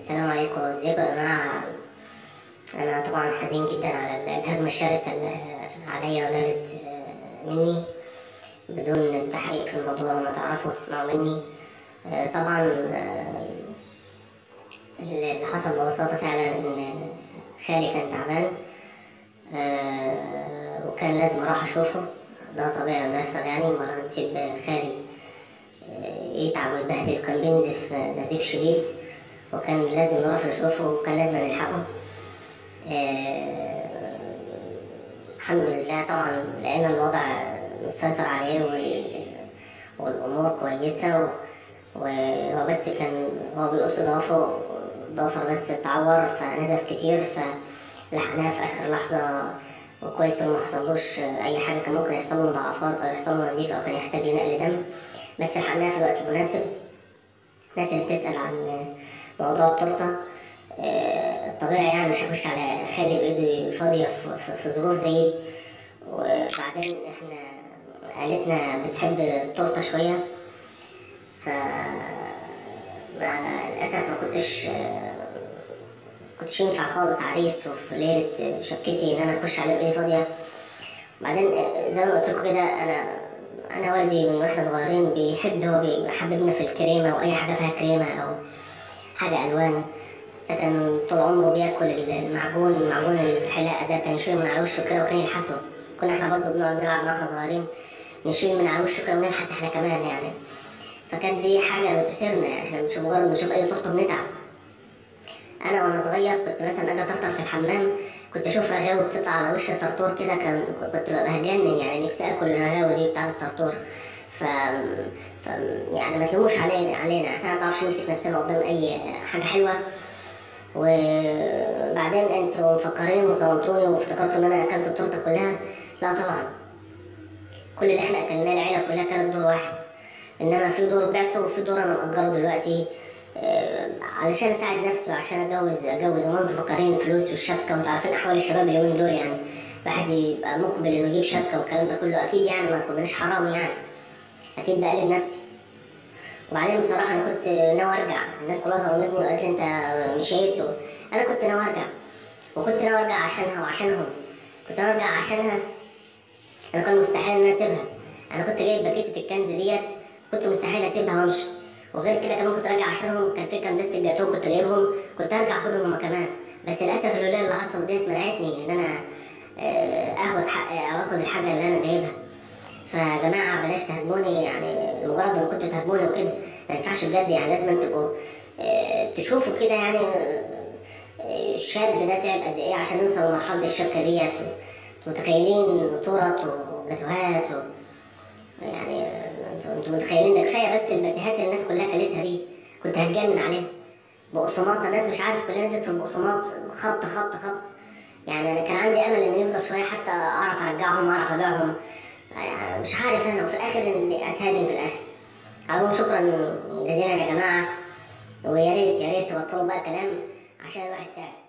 السلام عليكم ازيكم يا جماعة أنا طبعا حزين جدا على ال- الهجمة الشرسة اللي عليا ونالت آه، مني بدون التحقيق في الموضوع وما تعرفوا وتسمعوا مني آه، طبعا آه، اللي حصل ببساطة فعلا إن خالي كان تعبان آه، وكان لازم أروح أشوفه ده طبيعي إنه يحصل يعني مرة نسيب خالي آه، يتعب ويتبهدل كان بينزف نزيف شديد وكان لازم نروح نشوفه وكان لازم نلحقه آه، الحمد لله طبعا لقينا الوضع مسيطر عليه وال- والأمور كويسة و- وهو بس كان هو بيقص ضوافره ضوافر بس اتعور فنزف كتير فلحقناه في آخر لحظة وكويس إنه محصلوش أي حاجة كان ممكن يحصل له مضاعفات أو يحصل له نزيف أو كان يحتاج لنقل دم بس لحقناه في الوقت المناسب الناس اللي بتسأل عن موضوع التورتة آه، طبيعي يعني مش هخش على خالي بإيدي فاضية في- في- في ظروف زي دي وبعدين احنا عيلتنا بتحب التورتة شوية ف مع للأسف ما كنتش آه، كنتش ينفع خالص عريس وفي ليلة شبكتي إن أنا أخش عليه بإيدي فاضية بعدين آه، زي ما قلت لكم كده أنا أنا والدي من وإحنا صغيرين بيحب هو بيحببنا في الكريمة وأي حاجة فيها كريمة أو حاجة ألوان ده كان طول عمره بياكل المعجون معجون الحلاقة ده كان يشيل من على وشه كده وكان يلحسه كنا احنا برضه بنقعد نلعب واحنا صغيرين نشيل من على وشه كده ونلحس احنا كمان يعني فكانت دي حاجة بتثيرنا يعني احنا مش مجرد بنشوف أي تورتة بنتعب أنا وأنا صغير كنت مثلا أجي أطرطر في الحمام كنت أشوف رغاوي بتطلع على وش الطرطور كده كان كنت ببقى هتجنن يعني نفسي آكل الرغاوي دي بتاعة الطرطور ف... ف يعني ما تلوموش علينا علينا احنا ما بنعرفش نمسك نفسنا قدام أي حاجة حلوة وبعدين انتوا مفكرين وظلمتوني وافتكرتوا ان انا اكلت التورته كلها لا طبعا كل اللي احنا اكلناه العيله كلها كانت دور واحد انما في دور بعته وفي دور انا مأجره دلوقتي آه، علشان اساعد نفسي وعشان اتجوز اتجوز وما انتوا مفكرين الفلوس والشبكه وانتوا عارفين احوال الشباب اليومين دول يعني الواحد يبقى مقبل انه يجيب شبكه والكلام ده كله اكيد يعني ما كناش حرام يعني اكيد بقلب نفسي وبعدين بصراحة أنا كنت ناوي أرجع الناس كلها ظلمتني وقالت لي أنت مشيت و... أنا كنت ناوي أرجع وكنت ناوي أرجع عشانها وعشانهم كنت ناوي أرجع عشانها أنا كان مستحيل إن أنا أسيبها أنا كنت جايب باكيتة الكنز ديت كنت مستحيل أسيبها وأمشي وغير كده كمان كنت راجع عشانهم كان في كام دست جاتوه كنت جايبهم كنت هرجع أخدهم هما كمان بس للأسف الليلة اللي حصل ديت منعتني إن أنا آه، آخد حقي أو آخد الحاجة اللي أنا جايبها فيا جماعة بلاش تهاجموني يعني مجرد ان كنتوا تهاجموني وكده ما ينفعش بجد يعني لازم تبقوا آه، تشوفوا كده يعني آه، الشاب ده تعب قد ايه عشان يوصل لمرحلة الشبكة ديت انتوا متخيلين تورت وجاتوهات و... يعني انتوا انتوا متخيلين ده كفاية بس الباتيهات اللي الناس كلها كلتها دي كنت هتجنن عليها بقسماط الناس مش عارف كلنا نزلت في البقسماط خبط خبط خبط يعني انا كان عندي امل انه يفضل شويه حتى اعرف ارجعهم اعرف ابيعهم يعني مش عارف انا وفي الاخر اني اتهاجم في الاخر على العموم شكرا جزيلا يا جماعه ويا ريت يا ريت تبطلوا بقى كلام عشان الواحد تعب